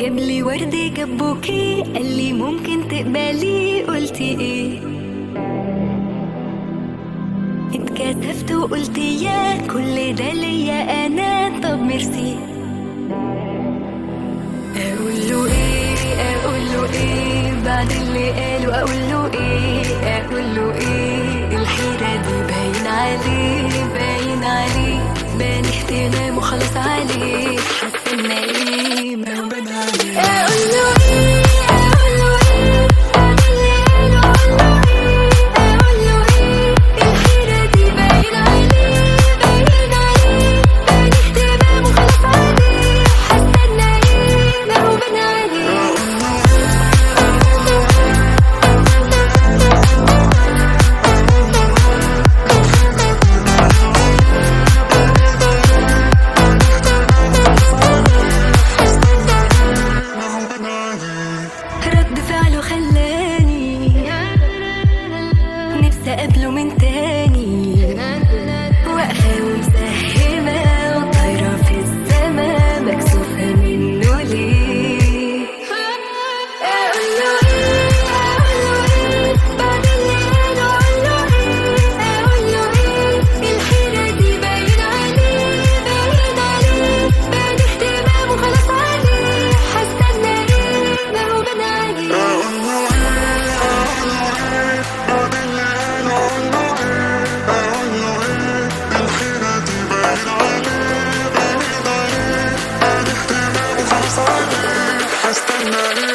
جاب لي ورد جاب بوكيه قال لي ممكن تقبلي قلتي ايه اتكسفت وقلت يا كل ده ليا انا طب ميرسي اقول له ايه اقول له ايه بعد اللي قاله اقول له ايه اقول له ايه الحيرة دي باين عليه باين عليه بان اهتمام وخلاص عليه حاسه ان ايه ما هو بان عليه اقول له ايه اقول له ايه بعد اللي قاله اقول له ايه اقول له ايه الحيرة دي باين عليه باين عليه بان اهتمام وخلاص عليه حاسه ان ايه ما هو بان عليه رد فعله خلاني نفسي اقابله من تاني واقفة ومسهمة وطايرة في السما مكسوفة منه ليه اقول له ايه اقول له ايه بعد اللي قاله اقول له ايه اقول له ايه الحيرة دي باين عليه باين عليه بان اهتمام وخلاص عليه هستنى ايه ما هو بان عليه هستنى